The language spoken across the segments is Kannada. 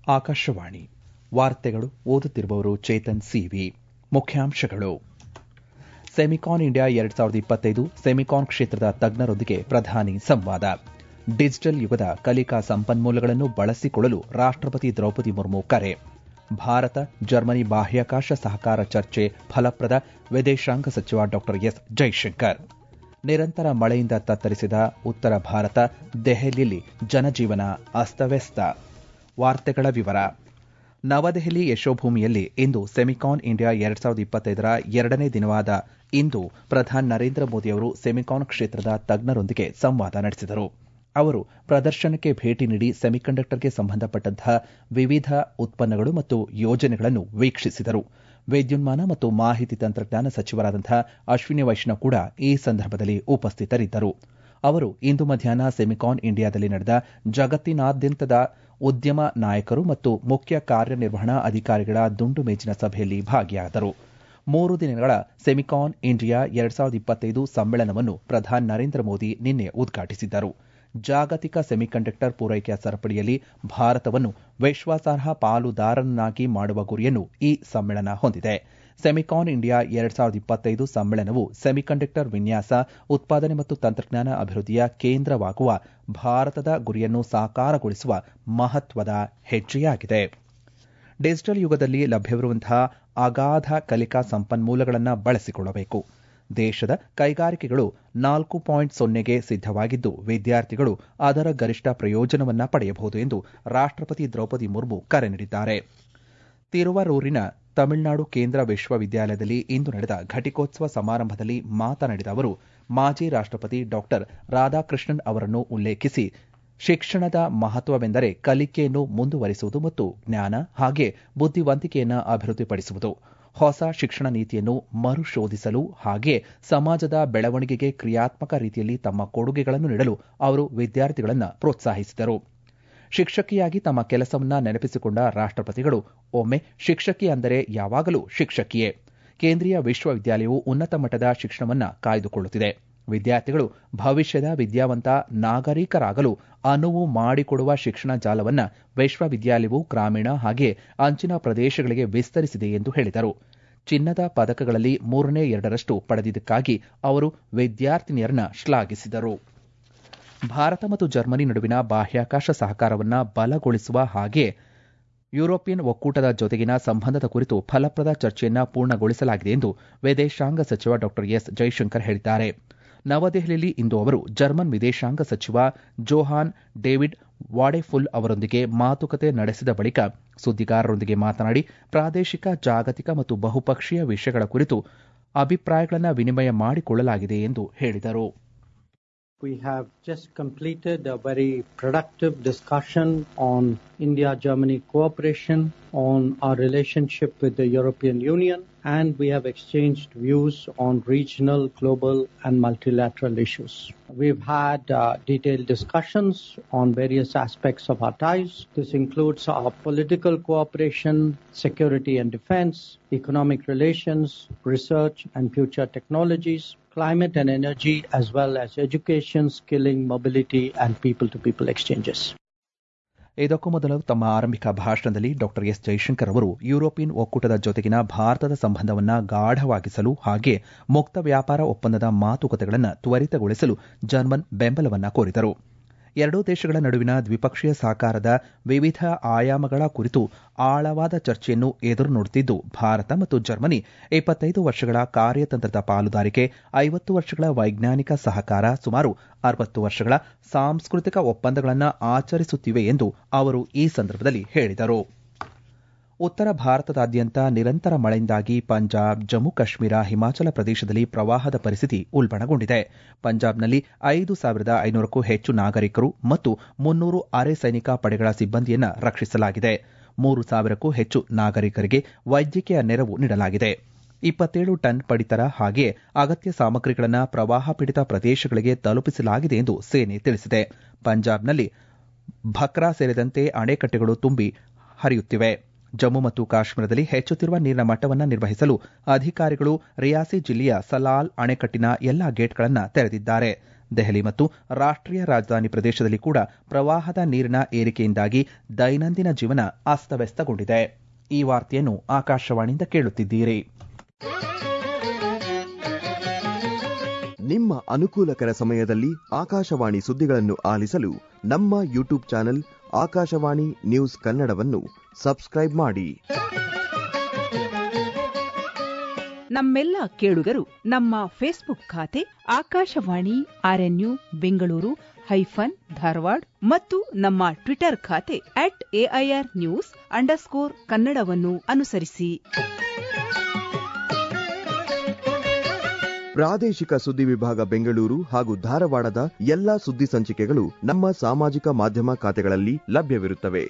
ಆಕಾಶವಾಣಿ ವಾರ್ತೆಗಳು ಓದುತ್ತಿರುವವರು ಚೇತನ್ ಸಿವಿ ಮುಖ್ಯಾಂಶಗಳು ಸೆಮಿಕಾನ್ ಇಂಡಿಯಾ ಎರಡ್ ಸಾವಿರದ ಇಪ್ಪತ್ತೈದು ಸೆಮಿಕಾನ್ ಕ್ಷೇತ್ರದ ತಜ್ಞರೊಂದಿಗೆ ಪ್ರಧಾನಿ ಸಂವಾದ ಡಿಜಿಟಲ್ ಯುಗದ ಕಲಿಕಾ ಸಂಪನ್ಮೂಲಗಳನ್ನು ಬಳಸಿಕೊಳ್ಳಲು ರಾಷ್ಟಪತಿ ದ್ರೌಪದಿ ಮುರ್ಮು ಕರೆ ಭಾರತ ಜರ್ಮನಿ ಬಾಹ್ಯಾಕಾಶ ಸಹಕಾರ ಚರ್ಚೆ ಫಲಪ್ರದ ವಿದೇಶಾಂಗ ಸಚಿವ ಡಾ ಎಸ್ ಜೈಶಂಕರ್ ನಿರಂತರ ಮಳೆಯಿಂದ ತತ್ತರಿಸಿದ ಉತ್ತರ ಭಾರತ ದೆಹಲಿಯಲ್ಲಿ ಜನಜೀವನ ಅಸ್ತವ್ಯಸ್ತ ವಾರ್ತೆಗಳ ವಿವರ ನವದೆಹಲಿ ಯಶೋಭೂಮಿಯಲ್ಲಿ ಇಂದು ಸೆಮಿಕಾನ್ ಇಂಡಿಯಾ ಎರಡ್ ಸಾವಿರದ ಇಪ್ಪತ್ತೈದರ ಎರಡನೇ ದಿನವಾದ ಇಂದು ಪ್ರಧಾನಿ ನರೇಂದ್ರ ಮೋದಿ ಅವರು ಸೆಮಿಕಾನ್ ಕ್ಷೇತ್ರದ ತಜ್ಞರೊಂದಿಗೆ ಸಂವಾದ ನಡೆಸಿದರು ಅವರು ಪ್ರದರ್ಶನಕ್ಕೆ ಭೇಟಿ ನೀಡಿ ಸೆಮಿಕಂಡಕ್ಟರ್ಗೆ ಸಂಬಂಧಪಟ್ಟಂತಹ ವಿವಿಧ ಉತ್ಪನ್ನಗಳು ಮತ್ತು ಯೋಜನೆಗಳನ್ನು ವೀಕ್ಷಿಸಿದರು ವಿದ್ಯುನ್ಮಾನ ಮತ್ತು ಮಾಹಿತಿ ತಂತ್ರಜ್ಞಾನ ಸಚಿವರಾದಂತಹ ಅಶ್ವಿನಿ ವೈಷ್ಣವ್ ಕೂಡ ಈ ಸಂದರ್ಭದಲ್ಲಿ ಉಪಸ್ಥಿತರಿದ್ದರು ಅವರು ಇಂದು ಮಧ್ಯಾಹ್ನ ಸೆಮಿಕಾನ್ ಇಂಡಿಯಾದಲ್ಲಿ ನಡೆದ ಜಗತ್ತಿನಾದ್ಯಂತದ ಉದ್ಯಮ ನಾಯಕರು ಮತ್ತು ಮುಖ್ಯ ಕಾರ್ಯನಿರ್ವಹಣಾ ಅಧಿಕಾರಿಗಳ ದುಂಡು ಮೇಜಿನ ಸಭೆಯಲ್ಲಿ ಭಾಗಿಯಾದರು ಮೂರು ದಿನಗಳ ಸೆಮಿಕಾನ್ ಇಂಡಿಯಾ ಎರಡ್ ಸಾವಿರದ ಇಪ್ಪತ್ತೈದು ಸಮ್ಮೇಳನವನ್ನು ಪ್ರಧಾನಿ ನರೇಂದ್ರ ಮೋದಿ ನಿನ್ನೆ ಉದ್ಘಾಟಿಸಿದ್ದರು ಜಾಗತಿಕ ಸೆಮಿಕಂಡಕ್ಟರ್ ಪೂರೈಕೆಯ ಸರಪಳಿಯಲ್ಲಿ ಭಾರತವನ್ನು ವಿಶ್ವಾಸಾರ್ಹ ಪಾಲುದಾರನನ್ನಾಗಿ ಮಾಡುವ ಗುರಿಯನ್ನು ಈ ಸಮ್ಮೇಳನ ಹೊಂದಿದೆ ಸೆಮಿಕಾನ್ ಇಂಡಿಯಾ ಎರಡ್ ಸಾವಿರದ ಇಪ್ಪತ್ತೈದು ಸಮ್ಮೇಳನವು ಸೆಮಿಕಂಡಕ್ಟರ್ ವಿನ್ಯಾಸ ಉತ್ಪಾದನೆ ಮತ್ತು ತಂತ್ರಜ್ಞಾನ ಅಭಿವೃದ್ಧಿಯ ಕೇಂದ್ರವಾಗುವ ಭಾರತದ ಗುರಿಯನ್ನು ಸಾಕಾರಗೊಳಿಸುವ ಮಹತ್ವದ ಹೆಜ್ಜೆಯಾಗಿದೆ ಡಿಜಿಟಲ್ ಯುಗದಲ್ಲಿ ಲಭ್ಯವಿರುವಂತಹ ಅಗಾಧ ಕಲಿಕಾ ಸಂಪನ್ಮೂಲಗಳನ್ನು ಬಳಸಿಕೊಳ್ಳಬೇಕು ದೇಶದ ಕೈಗಾರಿಕೆಗಳು ನಾಲ್ಕು ಪಾಯಿಂಟ್ ಸೊನ್ನೆಗೆ ಸಿದ್ದವಾಗಿದ್ದು ವಿದ್ಯಾರ್ಥಿಗಳು ಅದರ ಗರಿಷ್ಠ ಪ್ರಯೋಜನವನ್ನು ಪಡೆಯಬಹುದು ಎಂದು ರಾಷ್ಟಪತಿ ದ್ರೌಪದಿ ಮುರ್ಮು ಕರೆ ನೀಡಿದ್ದಾರೆ ತಿರುವರೂರಿನ ತಮಿಳುನಾಡು ಕೇಂದ್ರ ವಿಶ್ವವಿದ್ಯಾಲಯದಲ್ಲಿ ಇಂದು ನಡೆದ ಘಟಿಕೋತ್ಸವ ಸಮಾರಂಭದಲ್ಲಿ ಮಾತನಾಡಿದ ಅವರು ಮಾಜಿ ರಾಷ್ಟಪತಿ ಡಾ ರಾಧಾಕೃಷ್ಣನ್ ಅವರನ್ನು ಉಲ್ಲೇಖಿಸಿ ಶಿಕ್ಷಣದ ಮಹತ್ವವೆಂದರೆ ಕಲಿಕೆಯನ್ನು ಮುಂದುವರಿಸುವುದು ಮತ್ತು ಜ್ಞಾನ ಹಾಗೆ ಬುದ್ಧಿವಂತಿಕೆಯನ್ನು ಅಭಿವೃದ್ಧಿಪಡಿಸುವುದು ಹೊಸ ಶಿಕ್ಷಣ ನೀತಿಯನ್ನು ಮರುಶೋಧಿಸಲು ಹಾಗೆ ಸಮಾಜದ ಬೆಳವಣಿಗೆಗೆ ಕ್ರಿಯಾತ್ಮಕ ರೀತಿಯಲ್ಲಿ ತಮ್ಮ ಕೊಡುಗೆಗಳನ್ನು ನೀಡಲು ಅವರು ವಿದ್ಯಾರ್ಥಿಗಳನ್ನು ಪ್ರೋತ್ಸಾಹಿಸಿದರು ಶಿಕ್ಷಕಿಯಾಗಿ ತಮ್ಮ ಕೆಲಸವನ್ನ ನೆನಪಿಸಿಕೊಂಡ ರಾಷ್ಟಪತಿಗಳು ಒಮ್ಮೆ ಶಿಕ್ಷಕಿ ಅಂದರೆ ಯಾವಾಗಲೂ ಶಿಕ್ಷಕಿಯೇ ಕೇಂದ್ರೀಯ ವಿಶ್ವವಿದ್ಯಾಲಯವು ಉನ್ನತ ಮಟ್ಟದ ಶಿಕ್ಷಣವನ್ನ ಕಾಯ್ದುಕೊಳ್ಳುತ್ತಿದೆ ವಿದ್ಯಾರ್ಥಿಗಳು ಭವಿಷ್ಯದ ವಿದ್ಯಾವಂತ ನಾಗರಿಕರಾಗಲು ಅನುವು ಮಾಡಿಕೊಡುವ ಶಿಕ್ಷಣ ಜಾಲವನ್ನ ವಿಶ್ವವಿದ್ಯಾಲಯವು ಗ್ರಾಮೀಣ ಹಾಗೆ ಅಂಚಿನ ಪ್ರದೇಶಗಳಿಗೆ ವಿಸ್ತರಿಸಿದೆ ಎಂದು ಹೇಳಿದರು ಚಿನ್ನದ ಪದಕಗಳಲ್ಲಿ ಮೂರನೇ ಎರಡರಷ್ಟು ಪಡೆದಿದ್ದಕ್ಕಾಗಿ ಅವರು ವಿದ್ಯಾರ್ಥಿನಿಯರನ್ನ ಶ್ಲಾಘಿಸಿದರು ಭಾರತ ಮತ್ತು ಜರ್ಮನಿ ನಡುವಿನ ಬಾಹ್ಯಾಕಾಶ ಸಹಕಾರವನ್ನ ಬಲಗೊಳಿಸುವ ಹಾಗೆ ಯುರೋಪಿಯನ್ ಒಕ್ಕೂಟದ ಜೊತೆಗಿನ ಸಂಬಂಧದ ಕುರಿತು ಫಲಪ್ರದ ಚರ್ಚೆಯನ್ನ ಪೂರ್ಣಗೊಳಿಸಲಾಗಿದೆ ಎಂದು ವಿದೇಶಾಂಗ ಸಚಿವ ಡಾ ಎಸ್ ಜೈಶಂಕರ್ ಹೇಳಿದ್ದಾರೆ ನವದೆಹಲಿಯಲ್ಲಿ ಇಂದು ಅವರು ಜರ್ಮನ್ ವಿದೇಶಾಂಗ ಸಚಿವ ಜೋಹಾನ್ ಡೇವಿಡ್ ವಾಡೆಫುಲ್ ಅವರೊಂದಿಗೆ ಮಾತುಕತೆ ನಡೆಸಿದ ಬಳಿಕ ಸುದ್ದಿಗಾರರೊಂದಿಗೆ ಮಾತನಾಡಿ ಪ್ರಾದೇಶಿಕ ಜಾಗತಿಕ ಮತ್ತು ಬಹುಪಕ್ಷೀಯ ವಿಷಯಗಳ ಕುರಿತು ಅಭಿಪ್ರಾಯಗಳನ್ನು ವಿನಿಮಯ ಮಾಡಿಕೊಳ್ಳಲಾಗಿದೆ ಎಂದು ಹೇಳಿದರು We have just completed a very productive discussion on India Germany cooperation, on our relationship with the European Union, and we have exchanged views on regional, global, and multilateral issues. We've had uh, detailed discussions on various aspects of our ties. This includes our political cooperation, security and defense, economic relations, research and future technologies, climate and energy, as well as education, skilling, mobility, and people to people exchanges. ಇದಕ್ಕೂ ಮೊದಲು ತಮ್ಮ ಆರಂಭಿಕ ಭಾಷಣದಲ್ಲಿ ಡಾ ಎಸ್ ಜೈಶಂಕರ್ ಅವರು ಯುರೋಪಿಯನ್ ಒಕ್ಕೂಟದ ಜೊತೆಗಿನ ಭಾರತದ ಸಂಬಂಧವನ್ನು ಗಾಢವಾಗಿಸಲು ಹಾಗೆ ಮುಕ್ತ ವ್ಯಾಪಾರ ಒಪ್ಪಂದದ ಮಾತುಕತೆಗಳನ್ನು ತ್ವರಿತಗೊಳಿಸಲು ಜರ್ಮನ್ ಬೆಂಬಲವನ್ನು ಕೋರಿದರು ಎರಡೂ ದೇಶಗಳ ನಡುವಿನ ದ್ವಿಪಕ್ಷೀಯ ಸಹಕಾರದ ವಿವಿಧ ಆಯಾಮಗಳ ಕುರಿತು ಆಳವಾದ ಚರ್ಚೆಯನ್ನು ಎದುರು ನೋಡುತ್ತಿದ್ದು ಭಾರತ ಮತ್ತು ಜರ್ಮನಿ ಇಪ್ಪತ್ತೈದು ವರ್ಷಗಳ ಕಾರ್ಯತಂತ್ರದ ಪಾಲುದಾರಿಕೆ ಐವತ್ತು ವರ್ಷಗಳ ವೈಜ್ಞಾನಿಕ ಸಹಕಾರ ಸುಮಾರು ಅರವತ್ತು ವರ್ಷಗಳ ಸಾಂಸ್ಕೃತಿಕ ಒಪ್ಪಂದಗಳನ್ನು ಆಚರಿಸುತ್ತಿವೆ ಎಂದು ಅವರು ಈ ಸಂದರ್ಭದಲ್ಲಿ ಹೇಳಿದರು ಉತ್ತರ ಭಾರತದಾದ್ಯಂತ ನಿರಂತರ ಮಳೆಯಿಂದಾಗಿ ಪಂಜಾಬ್ ಜಮ್ಮು ಕಾಶ್ಮೀರ ಹಿಮಾಚಲ ಪ್ರದೇಶದಲ್ಲಿ ಪ್ರವಾಹದ ಪರಿಸ್ಥಿತಿ ಉಲ್ಬಣಗೊಂಡಿದೆ ಪಂಜಾಬ್ನಲ್ಲಿ ಐದು ಸಾವಿರದ ಐನೂರಕ್ಕೂ ಹೆಚ್ಚು ನಾಗರಿಕರು ಮತ್ತು ಮುನ್ನೂರು ಅರೆ ಸೈನಿಕ ಪಡೆಗಳ ಸಿಬ್ಬಂದಿಯನ್ನು ರಕ್ಷಿಸಲಾಗಿದೆ ಮೂರು ಸಾವಿರಕ್ಕೂ ಹೆಚ್ಚು ನಾಗರಿಕರಿಗೆ ವೈದ್ಯಕೀಯ ನೆರವು ನೀಡಲಾಗಿದೆ ಇಪ್ಪತ್ತೇಳು ಟನ್ ಪಡಿತರ ಹಾಗೆ ಅಗತ್ಯ ಸಾಮಗ್ರಿಗಳನ್ನು ಪ್ರವಾಹ ಪೀಡಿತ ಪ್ರದೇಶಗಳಿಗೆ ತಲುಪಿಸಲಾಗಿದೆ ಎಂದು ಸೇನೆ ತಿಳಿಸಿದೆ ಪಂಜಾಬ್ನಲ್ಲಿ ಭಕ್ರಾ ಸೇರಿದಂತೆ ಅಣೆಕಟ್ಟೆಗಳು ತುಂಬಿ ಹರಿಯುತ್ತಿವೆ ಜಮ್ಮು ಮತ್ತು ಕಾಶ್ಮೀರದಲ್ಲಿ ಹೆಚ್ಚುತ್ತಿರುವ ನೀರಿನ ಮಟ್ಟವನ್ನು ನಿರ್ವಹಿಸಲು ಅಧಿಕಾರಿಗಳು ರಿಯಾಸಿ ಜಿಲ್ಲೆಯ ಸಲಾಲ್ ಅಣೆಕಟ್ಟಿನ ಎಲ್ಲಾ ಗೇಟ್ಗಳನ್ನು ತೆರೆದಿದ್ದಾರೆ ದೆಹಲಿ ಮತ್ತು ರಾಷ್ಟ್ರೀಯ ರಾಜಧಾನಿ ಪ್ರದೇಶದಲ್ಲಿ ಕೂಡ ಪ್ರವಾಹದ ನೀರಿನ ಏರಿಕೆಯಿಂದಾಗಿ ದೈನಂದಿನ ಜೀವನ ಅಸ್ತವ್ಯಸ್ತಗೊಂಡಿದೆ ಈ ವಾರ್ತೆಯನ್ನು ಆಕಾಶವಾಣಿಯಿಂದ ಕೇಳುತ್ತಿದ್ದೀರಿ ನಿಮ್ಮ ಅನುಕೂಲಕರ ಸಮಯದಲ್ಲಿ ಆಕಾಶವಾಣಿ ಸುದ್ದಿಗಳನ್ನು ಆಲಿಸಲು ನಮ್ಮ ಯೂಟ್ಯೂಬ್ ಚಾನೆಲ್ ಆಕಾಶವಾಣಿ ನ್ಯೂಸ್ ಕನ್ನಡವನ್ನು ಸಬ್ಸ್ಕ್ರೈಬ್ ಮಾಡಿ ನಮ್ಮೆಲ್ಲ ಕೇಳುಗರು ನಮ್ಮ ಫೇಸ್ಬುಕ್ ಖಾತೆ ಆಕಾಶವಾಣಿ ಆರ್ಎನ್ಯು ಬೆಂಗಳೂರು ಹೈಫನ್ ಧಾರವಾಡ ಮತ್ತು ನಮ್ಮ ಟ್ವಿಟರ್ ಖಾತೆ ಅಟ್ ಎಐಆರ್ ನ್ಯೂಸ್ ಅಂಡರ್ಸ್ಕೋರ್ ಕನ್ನಡವನ್ನು ಅನುಸರಿಸಿ ಪ್ರಾದೇಶಿಕ ಸುದ್ದಿ ವಿಭಾಗ ಬೆಂಗಳೂರು ಹಾಗೂ ಧಾರವಾಡದ ಎಲ್ಲಾ ಸುದ್ದಿ ಸಂಚಿಕೆಗಳು ನಮ್ಮ ಸಾಮಾಜಿಕ ಮಾಧ್ಯಮ ಖಾತೆಗಳಲ್ಲಿ ಲಭ್ಯವಿರುತ್ತವೆ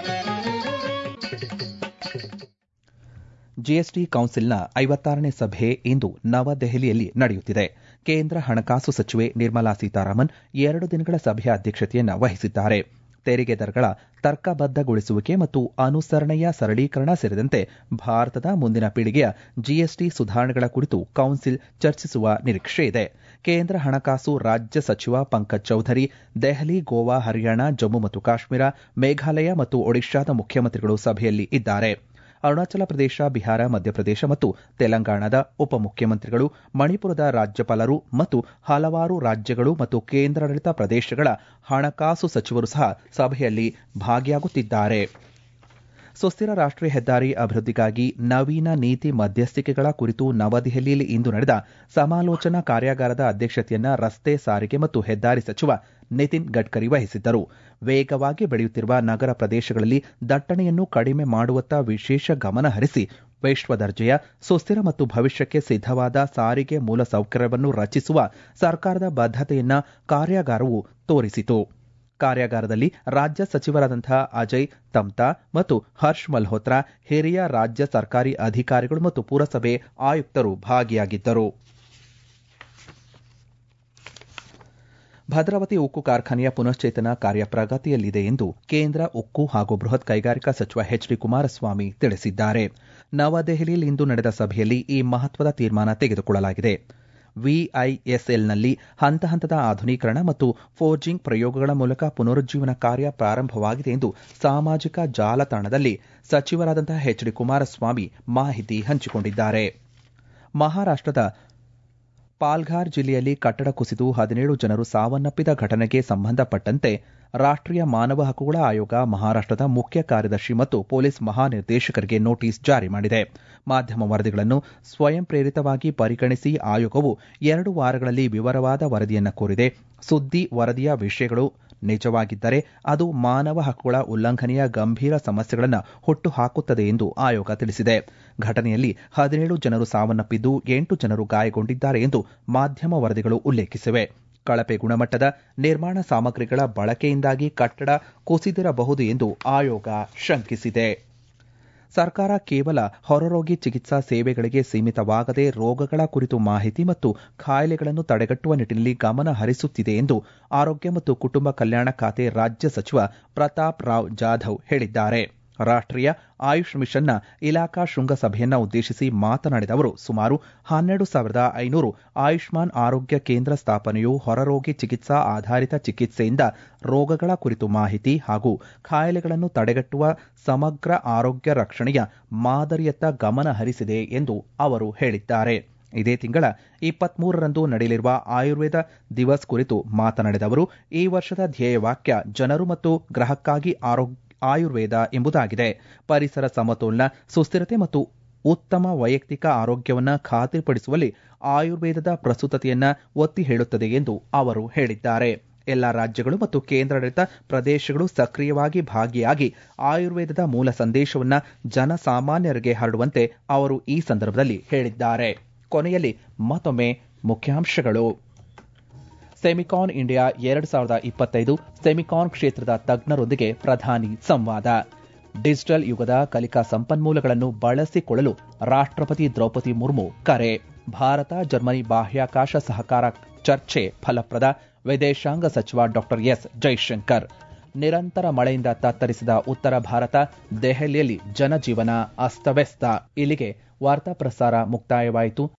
ಜಿಎಸ್ಟಿ ಕೌನ್ಸಿಲ್ನ ಐವತ್ತಾರನೇ ಸಭೆ ಇಂದು ನವದೆಹಲಿಯಲ್ಲಿ ನಡೆಯುತ್ತಿದೆ ಕೇಂದ್ರ ಹಣಕಾಸು ಸಚಿವೆ ನಿರ್ಮಲಾ ಸೀತಾರಾಮನ್ ಎರಡು ದಿನಗಳ ಸಭೆಯ ಅಧ್ಯಕ್ಷತೆಯನ್ನು ವಹಿಸಿದ್ದಾರೆ ತೆರಿಗೆ ದರಗಳ ತರ್ಕಬದ್ದಗೊಳಿಸುವಿಕೆ ಮತ್ತು ಅನುಸರಣೆಯ ಸರಳೀಕರಣ ಸೇರಿದಂತೆ ಭಾರತದ ಮುಂದಿನ ಪೀಳಿಗೆಯ ಜಿಎಸ್ಟಿ ಸುಧಾರಣೆಗಳ ಕುರಿತು ಕೌನ್ಸಿಲ್ ಚರ್ಚಿಸುವ ನಿರೀಕ್ಷೆ ಇದೆ ಕೇಂದ್ರ ಹಣಕಾಸು ರಾಜ್ಯ ಸಚಿವ ಪಂಕಜ್ ಚೌಧರಿ ದೆಹಲಿ ಗೋವಾ ಹರಿಯಾಣ ಜಮ್ಮು ಮತ್ತು ಕಾಶ್ಮೀರ ಮೇಘಾಲಯ ಮತ್ತು ಒಡಿಶಾದ ಮುಖ್ಯಮಂತ್ರಿಗಳು ಸಭೆಯಲ್ಲಿ ಇದ್ದಾರೆ ಅರುಣಾಚಲ ಪ್ರದೇಶ ಬಿಹಾರ ಮಧ್ಯಪ್ರದೇಶ ಮತ್ತು ತೆಲಂಗಾಣದ ಉಪಮುಖ್ಯಮಂತ್ರಿಗಳು ಮಣಿಪುರದ ರಾಜ್ಯಪಾಲರು ಮತ್ತು ಹಲವಾರು ರಾಜ್ಯಗಳು ಮತ್ತು ಕೇಂದ್ರಾಡಳಿತ ಪ್ರದೇಶಗಳ ಹಣಕಾಸು ಸಚಿವರು ಸಹ ಸಭೆಯಲ್ಲಿ ಭಾಗಿಯಾಗುತ್ತಿದ್ದಾರೆ ಸುಸ್ಥಿರ ರಾಷ್ಟ್ರೀಯ ಹೆದ್ದಾರಿ ಅಭಿವೃದ್ಧಿಗಾಗಿ ನವೀನ ನೀತಿ ಮಧ್ಯಸ್ಥಿಕೆಗಳ ಕುರಿತು ನವದೆಹಲಿಯಲ್ಲಿ ಇಂದು ನಡೆದ ಸಮಾಲೋಚನಾ ಕಾರ್ಯಾಗಾರದ ಅಧ್ಯಕ್ಷತೆಯನ್ನ ರಸ್ತೆ ಸಾರಿಗೆ ಮತ್ತು ಹೆದ್ದಾರಿ ಸಚಿವ ನಿತಿನ್ ಗಡ್ಕರಿ ವಹಿಸಿದ್ದರು ವೇಗವಾಗಿ ಬೆಳೆಯುತ್ತಿರುವ ನಗರ ಪ್ರದೇಶಗಳಲ್ಲಿ ದಟ್ಟಣೆಯನ್ನು ಕಡಿಮೆ ಮಾಡುವತ್ತ ವಿಶೇಷ ಗಮನ ಹರಿಸಿ ವಿಶ್ವ ದರ್ಜೆಯ ಸುಸ್ಥಿರ ಮತ್ತು ಭವಿಷ್ಯಕ್ಕೆ ಸಿದ್ಧವಾದ ಸಾರಿಗೆ ಮೂಲಸೌಕರ್ಯವನ್ನು ರಚಿಸುವ ಸರ್ಕಾರದ ಬದ್ಧತೆಯನ್ನ ಕಾರ್ಯಾಗಾರವು ತೋರಿಸಿತು ಕಾರ್ಯಾಗಾರದಲ್ಲಿ ರಾಜ್ಯ ಸಚಿವರಾದಂತಹ ಅಜಯ್ ತಮ್ತಾ ಮತ್ತು ಹರ್ಷ್ ಮಲ್ಹೋತ್ರಾ ಹಿರಿಯ ರಾಜ್ಯ ಸರ್ಕಾರಿ ಅಧಿಕಾರಿಗಳು ಮತ್ತು ಪುರಸಭೆ ಆಯುಕ್ತರು ಭಾಗಿಯಾಗಿದ್ದರು ಭದ್ರಾವತಿ ಉಕ್ಕು ಕಾರ್ಖಾನೆಯ ಪುನಶ್ಚೇತನ ಕಾರ್ಯ ಪ್ರಗತಿಯಲ್ಲಿದೆ ಎಂದು ಕೇಂದ್ರ ಉಕ್ಕು ಹಾಗೂ ಬೃಹತ್ ಕೈಗಾರಿಕಾ ಸಚಿವ ಎಚ್ ಡಿ ಕುಮಾರಸ್ವಾಮಿ ತಿಳಿಸಿದ್ದಾರೆ ನವದೆಹಲಿಯಲ್ಲಿಂದು ನಡೆದ ಸಭೆಯಲ್ಲಿ ಈ ಮಹತ್ವದ ತೀರ್ಮಾನ ತೆಗೆದುಕೊಳ್ಳಲಾಗಿದೆ ವಿಐಎಸ್ಎಲ್ನಲ್ಲಿ ಹಂತ ಹಂತದ ಆಧುನೀಕರಣ ಮತ್ತು ಫೋರ್ಜಿಂಗ್ ಪ್ರಯೋಗಗಳ ಮೂಲಕ ಪುನರುಜ್ಜೀವನ ಕಾರ್ಯ ಪ್ರಾರಂಭವಾಗಿದೆ ಎಂದು ಸಾಮಾಜಿಕ ಜಾಲತಾಣದಲ್ಲಿ ಸಚಿವರಾದಂತಹ ಎಚ್ ಡಿ ಕುಮಾರಸ್ವಾಮಿ ಮಾಹಿತಿ ಹಂಚಿಕೊಂಡಿದ್ದಾರೆ ಮಹಾರಾಷ್ಟದ ಪಾಲ್ಘಾರ್ ಜಿಲ್ಲೆಯಲ್ಲಿ ಕಟ್ಟಡ ಕುಸಿದು ಹದಿನೇಳು ಜನರು ಸಾವನ್ನಪ್ಪಿದ ಘಟನೆಗೆ ಸಂಬಂಧಪಟ್ಟಂತೆ ರಾಷ್ಟ್ರೀಯ ಮಾನವ ಹಕ್ಕುಗಳ ಆಯೋಗ ಮಹಾರಾಷ್ಟದ ಮುಖ್ಯ ಕಾರ್ಯದರ್ಶಿ ಮತ್ತು ಪೊಲೀಸ್ ಮಹಾನಿರ್ದೇಶಕರಿಗೆ ನೋಟಿಸ್ ಜಾರಿ ಮಾಡಿದೆ ಮಾಧ್ಯಮ ವರದಿಗಳನ್ನು ಸ್ವಯಂ ಪ್ರೇರಿತವಾಗಿ ಪರಿಗಣಿಸಿ ಆಯೋಗವು ಎರಡು ವಾರಗಳಲ್ಲಿ ವಿವರವಾದ ವರದಿಯನ್ನು ಕೋರಿದೆ ಸುದ್ದಿ ವರದಿಯ ವಿಷಯಗಳು ನಿಜವಾಗಿದ್ದರೆ ಅದು ಮಾನವ ಹಕ್ಕುಗಳ ಉಲ್ಲಂಘನೆಯ ಗಂಭೀರ ಸಮಸ್ಯೆಗಳನ್ನು ಹುಟ್ಟುಹಾಕುತ್ತದೆ ಎಂದು ಆಯೋಗ ತಿಳಿಸಿದೆ ಘಟನೆಯಲ್ಲಿ ಹದಿನೇಳು ಜನರು ಸಾವನ್ನಪ್ಪಿದ್ದು ಎಂಟು ಜನರು ಗಾಯಗೊಂಡಿದ್ದಾರೆ ಎಂದು ಮಾಧ್ಯಮ ವರದಿಗಳು ಉಲ್ಲೇಖಿಸಿವೆ ಕಳಪೆ ಗುಣಮಟ್ಟದ ನಿರ್ಮಾಣ ಸಾಮಗ್ರಿಗಳ ಬಳಕೆಯಿಂದಾಗಿ ಕಟ್ಟಡ ಕುಸಿದಿರಬಹುದು ಎಂದು ಆಯೋಗ ಶಂಕಿಸಿದೆ ಸರ್ಕಾರ ಕೇವಲ ಹೊರರೋಗಿ ಚಿಕಿತ್ಸಾ ಸೇವೆಗಳಿಗೆ ಸೀಮಿತವಾಗದೆ ರೋಗಗಳ ಕುರಿತು ಮಾಹಿತಿ ಮತ್ತು ಕಾಯಿಲೆಗಳನ್ನು ತಡೆಗಟ್ಟುವ ನಿಟ್ಟಿನಲ್ಲಿ ಗಮನ ಹರಿಸುತ್ತಿದೆ ಎಂದು ಆರೋಗ್ಯ ಮತ್ತು ಕುಟುಂಬ ಕಲ್ಯಾಣ ಖಾತೆ ರಾಜ್ಯ ಸಚಿವ ಪ್ರತಾಪ್ ರಾವ್ ಜಾಧವ್ ಹೇಳಿದ್ದಾರೆ ರಾಷ್ಟ್ರೀಯ ಆಯುಷ್ ಮಿಷನ್ನ ಇಲಾಖಾ ಶೃಂಗಸಭೆಯನ್ನ ಉದ್ದೇಶಿಸಿ ಮಾತನಾಡಿದ ಅವರು ಸುಮಾರು ಹನ್ನೆರಡು ಸಾವಿರದ ಐನೂರು ಆಯುಷ್ಮಾನ್ ಆರೋಗ್ಯ ಕೇಂದ್ರ ಸ್ಥಾಪನೆಯು ಹೊರರೋಗಿ ಚಿಕಿತ್ಸಾ ಆಧಾರಿತ ಚಿಕಿತ್ಸೆಯಿಂದ ರೋಗಗಳ ಕುರಿತು ಮಾಹಿತಿ ಹಾಗೂ ಕಾಯಿಲೆಗಳನ್ನು ತಡೆಗಟ್ಟುವ ಸಮಗ್ರ ಆರೋಗ್ಯ ರಕ್ಷಣೆಯ ಮಾದರಿಯತ್ತ ಗಮನ ಹರಿಸಿದೆ ಎಂದು ಅವರು ಹೇಳಿದ್ದಾರೆ ಇದೇ ತಿಂಗಳ ಇಪ್ಪತ್ಮೂರರಂದು ನಡೆಯಲಿರುವ ಆಯುರ್ವೇದ ದಿವಸ್ ಕುರಿತು ಮಾತನಾಡಿದ ಅವರು ಈ ವರ್ಷದ ಧ್ಯೇಯವಾಕ್ಯ ಜನರು ಮತ್ತು ಗ್ರಹಕ್ಕಾಗಿ ಆರೋಗ್ಯ ಆಯುರ್ವೇದ ಎಂಬುದಾಗಿದೆ ಪರಿಸರ ಸಮತೋಲನ ಸುಸ್ಥಿರತೆ ಮತ್ತು ಉತ್ತಮ ವೈಯಕ್ತಿಕ ಆರೋಗ್ಯವನ್ನು ಖಾತ್ರಿಪಡಿಸುವಲ್ಲಿ ಆಯುರ್ವೇದದ ಪ್ರಸ್ತುತತೆಯನ್ನ ಒತ್ತಿ ಹೇಳುತ್ತದೆ ಎಂದು ಅವರು ಹೇಳಿದ್ದಾರೆ ಎಲ್ಲ ರಾಜ್ಯಗಳು ಮತ್ತು ಕೇಂದ್ರಾಡಳಿತ ಪ್ರದೇಶಗಳು ಸಕ್ರಿಯವಾಗಿ ಭಾಗಿಯಾಗಿ ಆಯುರ್ವೇದದ ಮೂಲ ಸಂದೇಶವನ್ನ ಜನಸಾಮಾನ್ಯರಿಗೆ ಹರಡುವಂತೆ ಅವರು ಈ ಸಂದರ್ಭದಲ್ಲಿ ಹೇಳಿದ್ದಾರೆ ಕೊನೆಯಲ್ಲಿ ಮತ್ತೊಮ್ಮೆ ಮುಖ್ಯಾಂಶಗಳು ಸೆಮಿಕಾನ್ ಇಂಡಿಯಾ ಎರಡ್ ಸಾವಿರದ ಇಪ್ಪತ್ತೈದು ಸೆಮಿಕಾನ್ ಕ್ಷೇತ್ರದ ತಜ್ಞರೊಂದಿಗೆ ಪ್ರಧಾನಿ ಸಂವಾದ ಡಿಜಿಟಲ್ ಯುಗದ ಕಲಿಕಾ ಸಂಪನ್ಮೂಲಗಳನ್ನು ಬಳಸಿಕೊಳ್ಳಲು ರಾಷ್ಟ್ರಪತಿ ದ್ರೌಪದಿ ಮುರ್ಮು ಕರೆ ಭಾರತ ಜರ್ಮನಿ ಬಾಹ್ಯಾಕಾಶ ಸಹಕಾರ ಚರ್ಚೆ ಫಲಪ್ರದ ವಿದೇಶಾಂಗ ಸಚಿವ ಡಾಕ್ಟರ್ ಎಸ್ ಜೈಶಂಕರ್ ನಿರಂತರ ಮಳೆಯಿಂದ ತತ್ತರಿಸಿದ ಉತ್ತರ ಭಾರತ ದೆಹಲಿಯಲ್ಲಿ ಜನಜೀವನ ಅಸ್ತವ್ಯಸ್ತ ಇಲ್ಲಿಗೆ ವಾರ್ತಾ ಪ್ರಸಾರ ಮುಕ್ತಾಯವಾಯಿತು